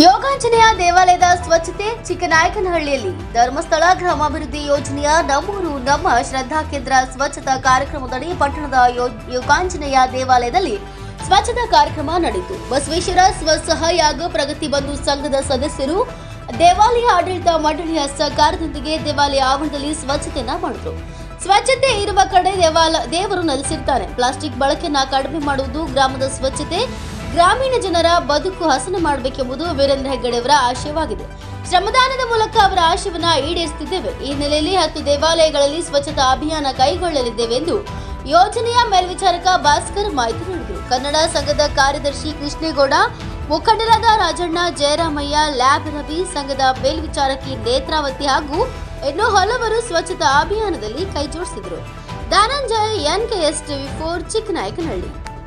ಯೋಗಾಂಜನೇಯ ದೇವಾಲಯದ ಸ್ವಚ್ಛತೆ ಚಿಕ್ಕನಾಯಕನಹಳ್ಳಿಯಲ್ಲಿ ಧರ್ಮಸ್ಥಳ ಗ್ರಾಮಾಭಿವೃದ್ಧಿ ಯೋಜನೆಯ ನಮ್ಮೂರು ನಮ್ಮ ಶ್ರದ್ಧಾ ಕೇಂದ್ರ ಸ್ವಚ್ಛತಾ ಕಾರ್ಯಕ್ರಮದಡಿ ಪಟ್ಟಣದ ಯೋ- ಯೋಗಾಂಜನೇಯ ದೇವಾಲಯದಲ್ಲಿ ಸ್ವಚ್ಛತಾ ಕಾರ್ಯಕ್ರಮ ನಡೆಯಿತು ಬಸವೇಶ್ವರ ಸ್ವಸಹಾಯಾಗ ಪ್ರಗತಿ ಬಂಧು ಸಂಘದ ಸದಸ್ಯರು ದೇವಾಲಯ ಆಡಳಿತ ಮಂಡಳಿಯ ಸಹಕಾರದೊಂದಿಗೆ ದೇವಾಲಯ ಆವರಣದಲ್ಲಿ ಸ್ವಚ್ಛತೆಯನ್ನ ಮಾಡಿದ್ರು ಸ್ವಚ್ಛತೆ ಇರುವ ಕಡೆ ದೇವಾಲ ದೇವರು ನೆಲೆಸಿರ್ತಾನೆ ಪ್ಲಾಸ್ಟಿಕ್ ಬಳಕೆಯನ್ನ ಕಡಿಮೆ ಮಾಡುವುದು ಗ್ರಾಮದ ಸ್ವಚ್ಛತೆ ಗ್ರಾಮೀಣ ಜನರ ಬದುಕು ಹಸನು ಮಾಡಬೇಕೆಂಬುದು ವೀರೇಂದ್ರ ಹೆಗ್ಗಡೆಯವರ ಆಶಯವಾಗಿದೆ ಶ್ರಮದಾನದ ಮೂಲಕ ಅವರ ಆಶಯವನ್ನ ಈಡೇರಿಸುತ್ತಿದ್ದೇವೆ ಈ ಹಿನ್ನೆಲೆಯಲ್ಲಿ ಹತ್ತು ದೇವಾಲಯಗಳಲ್ಲಿ ಸ್ವಚ್ಛತಾ ಅಭಿಯಾನ ಕೈಗೊಳ್ಳಲಿದ್ದೇವೆ ಎಂದು ಯೋಜನೆಯ ಮೇಲ್ವಿಚಾರಕ ಭಾಸ್ಕರ್ ಮಾಹಿತಿ ನೀಡಿದರು ಕನ್ನಡ ಸಂಘದ ಕಾರ್ಯದರ್ಶಿ ಕೃಷ್ಣೇಗೌಡ ಮುಖಂಡರಾದ ರಾಜಣ್ಣ ಜಯರಾಮಯ್ಯ ಲ್ಯಾಬ್ ರವಿ ಸಂಘದ ಮೇಲ್ವಿಚಾರಕಿ ನೇತ್ರಾವತಿ ಹಾಗೂ ಇನ್ನು ಹಲವರು ಸ್ವಚ್ಛತಾ ಅಭಿಯಾನದಲ್ಲಿ ಕೈಜೋಡಿಸಿದರು Dhananjay NKS TV four Chikkanayakanahalli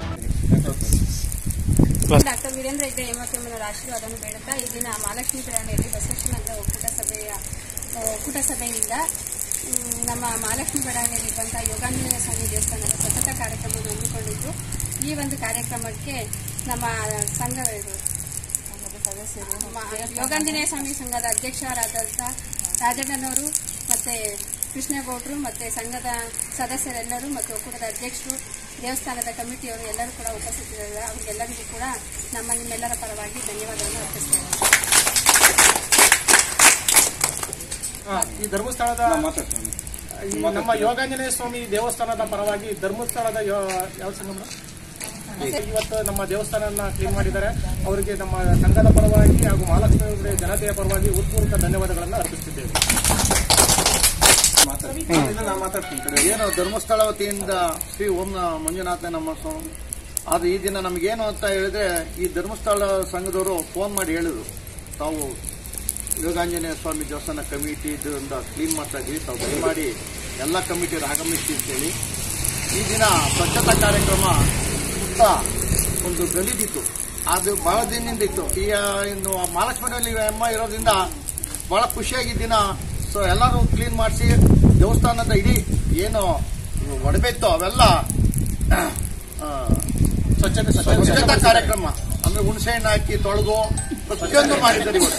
doctor Veerendra Hegde ಹೇಮಕಮ್ಮನವರ ಆಶೀರ್ವಾದವನ್ನು ಬೇಡುತ್ತಾ ಈ ದಿನ ಮಹಾಲಕ್ಷ್ಮಿ ಪ್ರಯಾಣಿಯಲ್ಲಿ ಬಸವೇಶ್ವರ ಒಕ್ಕೂಟ ಸಭೆಯ ಒಕ್ಕೂಟ ಸಭೆಯಿಂದ ಮ್, ನಮ್ಮ ಮಹಾಲಕ್ಷ್ಮಿ ಬಡಾವಣೆಯಲ್ಲಿರುವಂತಹ ಯೋಗಾಂಜನೇಯ ಸ್ವಾಮಿ ದೇವಸ್ಥಾನದ ಸ್ವಚ್ಛತಾ ಕಾರ್ಯಕ್ರಮವನ್ನು ಹಮ್ಮಿಕೊಂಡಿದ್ದು ಈ ಒಂದು ಕಾರ್ಯಕ್ರಮಕ್ಕೆ ನಮ್ಮ ಸಂಘ ಇದು, ಮ- ಯೋಗಾಂಜನೇಯ ಸ್ವಾಮಿ ಸಂಘದ ಅಧ್ಯಕ್ಷರಾದಂಥ ರಾಜಣ್ಣನವರು ಮತ್ತೆ ಕೃಷ್ಣೇಗೌಡರು ಮತ್ತೆ ಸಂಘದ ಸದಸ್ಯರೆಲ್ಲರೂ ಮತ್ತು ಒಕ್ಕೂಟದ ಅಧ್ಯಕ್ಷರು ದೇವಸ್ಥಾನದ ಕಮಿಟಿಯವರು ಎಲ್ಲರೂ ಕೂಡ ಉಪಸ್ಥಿತರಿದ್ದಾರೆ ಅವರಿಗೆಲ್ಲರಿಗೂ ಕೂಡ ನಮ್ಮ ನಿಮ್ಮೆಲ್ಲರ ಪರವಾಗಿ ಧನ್ಯವಾದವನ್ನು ಅರ್ಪಿಸ್ತೇವೆ ಆ, ಈ ಧರ್ಮಸ್ಥಳದ ಈ ನಮ್ಮ ಯೋಗಾಂಜನೇಯ ಸ್ವಾಮಿ ದೇವಸ್ಥಾನದ ಪರವಾಗಿ ಧರ್ಮಸ್ಥಳದ ಯೋ- ಯಾವ ಸಂಘ ಮೇಡಮ್? ಇವತ್ತು ನಮ್ಮ ದೇವಸ್ಥಾನನ ಕ್ಲೀನ್ ಮಾಡಿದ್ದಾರೆ ಅವರಿಗೆ ನಮ್ಮ ಸಂಘದ ಪರವಾಗಿ ಹಾಗೂ ಮಹಾಲಕ್ಷ್ಮಿ ಜನತೆಯ ಪರವಾಗಿ ಉತ್ಪೂರ್ವಕ ಧನ್ಯವಾದಗಳನ್ನು ಅರ್ಪಿಸುತ್ತಿದ್ದೇವೆ ಏನು ಧರ್ಮಸ್ಥಳ ವತಿಯಿಂದ ಶ್ರೀ ಓಂ ಮಂಜುನಾಥ ನಮ್ಮ ಸ್ವಾಮಿ ಅದು ಈ ದಿನ ನಮಗೇನು ಅಂತ ಹೇಳಿದ್ರೆ ಈ ಧರ್ಮಸ್ಥಳ ಸಂಘದವರು ಫೋನ್ ಮಾಡಿ ಹೇಳಿದ್ರು ತಾವು ಯೋಗಾಂಜನೇಯ ಸ್ವಾಮಿ ದೇವಸ್ಥಾನ ಕಮಿಟಿ ಇದರಿಂದ ಕ್ಲೀನ್ ಮಾಡ್ತಾ ಇದ್ವಿ ತಾವು ದಯಮಾಡಿ ಎಲ್ಲ ಕಮಿಟಿಯವರು ಆಗಮಿಸಿ ಅಂತೇಳಿ ಈ ದಿನ ಸ್ವಚ್ಛತಾ ಕಾರ್ಯಕ್ರಮ ಸುತ್ತ ಒಂದು ಗಲೀಜಿತ್ತು ಅದು ಬಹಳ ದಿನದಿಂದ ಇತ್ತು ಈಗ ಇನ್ನು ಮಹಾಲಕ್ಷ್ಮಿನಲ್ಲಿ ಅಮ್ಮ ಇರೋದ್ರಿಂದ ಬಹಳ ಖುಷಿಯಾಗಿ ದಿನ ಸೊ ಎಲ್ಲರೂ ಕ್ಲೀನ್ ಮಾಡಿಸಿ ದೇವಸ್ಥಾನದ ಇಡೀ ಏನು ಒಡಬೇತ್ತು ಅವೆಲ್ಲ ಆ, ಸ್ವಚ್ಛತೆ ಸ್ವಚ್ಛತಾ ಕಾರ್ಯಕ್ರಮ ಅಂದ್ರೆ ಹುಣಸೆ ಹಣ್ಣು ಹಾಕಿ ತೊಳೆದು ಪ್ರತಿಯೊಂದು ಮಾಡಿದ್ದಾರೆ ಇವತ್ತು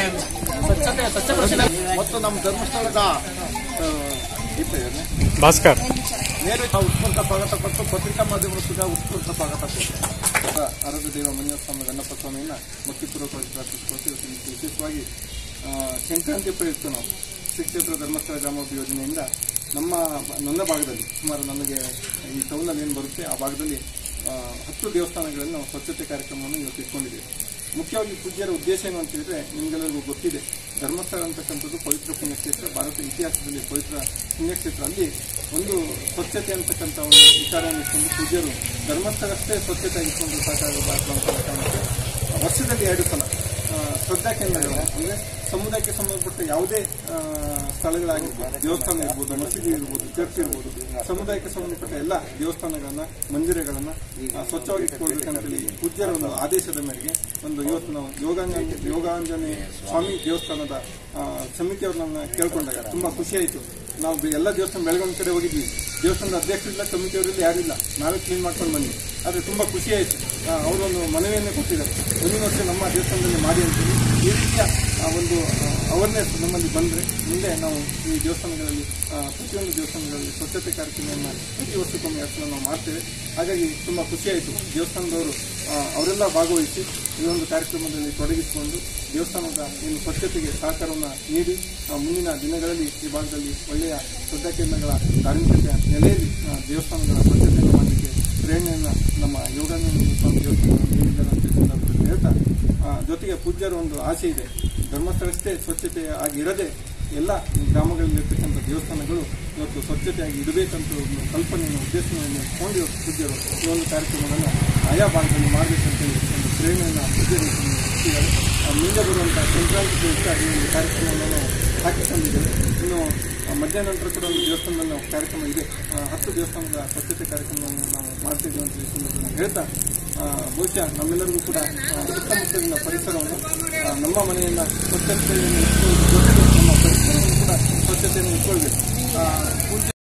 ಸ್ವಚ್ಛತೆ ಸ್ವಚ್ಛತೆ ಮತ್ತು ನಮ್ಮ ಧರ್ಮಸ್ಥಳದ ಆ, ದೀಪ ಏನು? ಭಾಸ್ಕರ್ ನೇರ ಉತ್ಪೂರ್ತ ಸ್ವಾಗತ ಕೊಟ್ಟು ಪತ್ರಿಕಾ ಮಾಧ್ಯಮಗಳು ಸುಧಾ ಉತ್ಪೂರ್ತ ಸ್ವಾಗತ ಕೊಟ್ಟು ಆರೋಗ್ಯ ದೇವ ಮಂಜುನಾಥ ಸ್ವಾಮಿ ಗಣಪ ಸ್ವಾಮಿಯನ್ನ ಭಕ್ತಿಪೂರ್ವಕವಾಗಿ ಪ್ರಾರ್ಥಿಸಿಕೊಟ್ಟು ಇವತ್ತು ವಿಶೇಷವಾಗಿ ಆ, ಸಂಕ್ರಾಂತಿ ಪ್ರಯುಕ್ತ ನಾವು ಶ್ರೀ ಕ್ಷೇತ್ರ ಧರ್ಮಸ್ಥಳ ಗ್ರಾಮಾಭಿವೃದ್ಧಿ ಯೋಜನೆಯಿಂದ ನಮ್ಮ ನನ್ನ ಭಾಗದಲ್ಲಿ ಸುಮಾರು ನನಗೆ ಈ ಟೌನಲ್ಲಿ ಏನು ಬರುತ್ತೆ ಆ ಭಾಗದಲ್ಲಿ ಆ, ಹತ್ತು ದೇವಸ್ಥಾನಗಳಲ್ಲಿ ನಾವು ಸ್ವಚ್ಛತೆ ಕಾರ್ಯಕ್ರಮವನ್ನು ಇವತ್ತು ಇಟ್ಕೊಂಡಿದ್ದೀವಿ ಮುಖ್ಯವಾಗಿ ಪೂಜ್ಯರ ಉದ್ದೇಶ ಏನು ಅಂತ ಹೇಳಿದ್ರೆ ನಿಮ್ಗೆಲ್ಲರಿಗೂ ಗೊತ್ತಿದೆ ಧರ್ಮಸ್ಥಳ ಅಂತಕ್ಕಂಥದ್ದು ಪವಿತ್ರ ಪುಣ್ಯಕ್ಷೇತ್ರ ಭಾರತ ಇತಿಹಾಸದಲ್ಲಿ ಪವಿತ್ರ ಪುಣ್ಯಕ್ಷೇತ್ರ ಅಲ್ಲಿ ಒಂದು ಸ್ವಚ್ಛತೆ ಅಂತಕ್ಕಂಥ ಒಂದು ವಿಚಾರವನ್ನು ಇಟ್ಕೊಂಡು ಪೂಜ್ಯರು ಧರ್ಮಸ್ಥಳಷ್ಟೇ ಸ್ವಚ್ಛತೆ ಇಟ್ಕೊಂಡು ಸಾಕಾಗಬಾರ್ದು ಅಂತ ಕಾರಣಕ್ಕೆ ವರ್ಷದಲ್ಲಿ ಎರಡು ಸಲ ಆ, ಶ್ರದ್ಧಾ ಕೇಂದ್ರಗಳು ಅಂದ್ರೆ ಸಮುದಾಯಕ್ಕೆ ಸಂಬಂಧಪಟ್ಟ ಯಾವುದೇ ಆ, ಸ್ಥಳಗಳಾಗಿರ್ಬೋದು ದೇವಸ್ಥಾನ ಇರ್ಬೋದು ಮಸೀದಿ ಇರ್ಬೋದು ಚರ್ಚ್ ಇರ್ಬೋದು ಸಮುದಾಯಕ್ಕೆ ಸಂಬಂಧಪಟ್ಟ ಎಲ್ಲ ದೇವಸ್ಥಾನಗಳನ್ನ ಮಂದಿರಗಳನ್ನ ಆ, ಸ್ವಚ್ಛವಾಗಿ ಇಟ್ಕೊಳ್ಬೇಕಂತೇಳಿ ಪೂಜ್ಯರ ಒಂದು ಆದೇಶದ ಮೇರೆಗೆ ಒಂದು ಇವತ್ತು ನಾವು ಯೋಗಾಂಜನೆ ಯೋಗಾಂಜನೆ ಸ್ವಾಮಿ ದೇವಸ್ಥಾನದ ಆ, ಸಮಿತಿಯವ್ರನ್ನ ಕೇಳ್ಕೊಂಡಾಗ ತುಂಬಾ ಖುಷಿ ಆಯಿತು ನಾವು ಬೆ- ಎಲ್ಲ ದೇವಸ್ಥಾನ ಬೆಳಗೊಂದು ಕಡೆ ಹೋಗಿದ್ವಿ ದೇವಸ್ಥಾನದ ಅಧ್ಯಕ್ಷರಿಲ್ಲ ಕಮಿಟಿಯವರಿಲ್ಲ ಯಾರಿಲ್ಲ ನಾವೇ ಕ್ಲೀನ್ ಮಾಡ್ಕೊಂಡು ಬಂದ್ವಿ ಆದರೆ ತುಂಬಾ ಖುಷಿ ಆಯಿತು ಅವರೊಂದು ಮನವಿಯನ್ನೇ ಕೊಟ್ಟಿದ್ದಾರೆ ಮುಂದಿನ ವರ್ಷ ನಮ್ಮ ದೇವಸ್ಥಾನದಲ್ಲಿ ಮಾಡಿ ಅಂತೇಳಿ ಈ ರೀತಿಯ ಆ, ಒಂದು ಅವೇರ್ನೆಸ್ ನಮ್ಮಲ್ಲಿ ಬಂದರೆ ಮುಂದೆ ನಾವು ಈ ದೇವಸ್ಥಾನಗಳಲ್ಲಿ ಆ, ಪ್ರತಿಯೊಂದು ದೇವಸ್ಥಾನಗಳಲ್ಲಿ ಸ್ವಚ್ಛತೆ ಕಾರ್ಯಕ್ರಮವನ್ನು ಪ್ರತಿ ವರ್ಷಕ್ಕೊಮ್ಮೆ ಎರಡು ಸಲ ನಾವು ಮಾಡ್ತೇವೆ ಹಾಗಾಗಿ ತುಂಬ ಖುಷಿಯಾಯಿತು ದೇವಸ್ಥಾನದವರು ಆ, ಅವರೆಲ್ಲ ಭಾಗವಹಿಸಿ ಈ ಒಂದು ಕಾರ್ಯಕ್ರಮದಲ್ಲಿ ತೊಡಗಿಸಿಕೊಂಡು ದೇವಸ್ಥಾನದ ಏನು ಸ್ವಚ್ಛತೆಗೆ ಸಹಕಾರವನ್ನು ನೀಡಿ ಆ, ಮುಂದಿನ ದಿನಗಳಲ್ಲಿ ಈ ಭಾಗದಲ್ಲಿ ಒಳ್ಳೆಯ ಶ್ರದ್ಧಾ ಕೇಂದ್ರಗಳ ಧಾರ್ಮಿಕತೆಯ ನೆಲೆಯಲ್ಲಿ ಆ, ದೇವಸ್ಥಾನಗಳ ಸ್ವಚ್ಛತೆಯನ್ನು ಮಾಡಲಿಕ್ಕೆ ಪ್ರೇರಣೆಯನ್ನು ನಮ್ಮ ಯೋಗಾನಂದ ಸ್ವಾಮಿ ದೇವಸ್ಥಾನವನ್ನು ನೀಡಿದ್ದಾರೆ ಅಂತ ಈ ಸಂದರ್ಭದಲ್ಲಿ ಹೇಳ್ತಾ ಆ, ಜೊತೆಗೆ ಪೂಜ್ಯರ ಒಂದು ಆಸೆ ಇದೆ ಧರ್ಮಸ್ಥಳಷ್ಟೇ ಸ್ವಚ್ಛತೆ ಆಗಿರದೆ ಎಲ್ಲ ಗ್ರಾಮಗಳಲ್ಲಿರ್ತಕ್ಕಂಥ ದೇವಸ್ಥಾನಗಳು ಇವತ್ತು ಸ್ವಚ್ಛತೆಯಾಗಿ ಇಡಬೇಕಂತ ಒಂದು ಕಲ್ಪನೆಯನ್ನು ಉದ್ದೇಶವನ್ನು ಇಟ್ಕೊಂಡು ಇವತ್ತು ಪೂಜ್ಯರು ಈ ಒಂದು ಕಾರ್ಯಕ್ರಮವನ್ನು ಆಯಾ ಭಾಗದಲ್ಲಿ ಮಾಡಬೇಕಂತೇಳಿ ಒಂದು ಪ್ರೇರಣೆಯನ್ನು ಪೂಜ್ಯರು ಕೊಟ್ಟಿದ್ದಾರೆ ಆ ಮುಂದೆ ಬರುವಂಥ ಸಂಕ್ರಾಂತಿ ಪ್ರಯುಕ್ತ ಈ ಒಂದು ಕಾರ್ಯಕ್ರಮವನ್ನು ನಾವು ಹಾಕಿಕೊಂಡಿದ್ದೇವೆ ಇನ್ನು ಆ, ಮಧ್ಯಾಹ್ನ ನಂತರ ಕೂಡ ಒಂದು ದೇವಸ್ಥಾನದಲ್ಲಿ ನಾವು ಕಾರ್ಯಕ್ರಮ ಇದೆ ಆ, ಹತ್ತು ದೇವಸ್ಥಾನದ ಸ್ವಚ್ಛತೆ ಕಾರ್ಯಕ್ರಮವನ್ನು ನಾವು ಮಾಡ್ತಿದ್ದೇವೆ ಅಂತ ಈ ಸಂದರ್ಭದಲ್ಲಿ ಹೇಳ್ತಾ ಆ, ಬಹುಶಃ ನಮ್ಮೆಲ್ಲರಿಗೂ ಕೂಡ ಆ, ಸುತ್ತಮುತ್ತಲಿನ ಪರಿಸರವನ್ನು ಆ, ನಮ್ಮ ಮನೆಯನ್ನ ಸ್ವಚ್ಛತೆಯನ್ನು ಇಟ್ಕೊಳ್ಳೋದ್ರ ಜೊತೆಗೆ ನಮ್ಮ ಪರಿಸರವನ್ನು ಕೂಡ ಸ್ವಚ್ಛತೆಯನ್ನು ಇಟ್ಕೊಳ್ಬೇಕು ಆ, ಪೂಜ್ಯ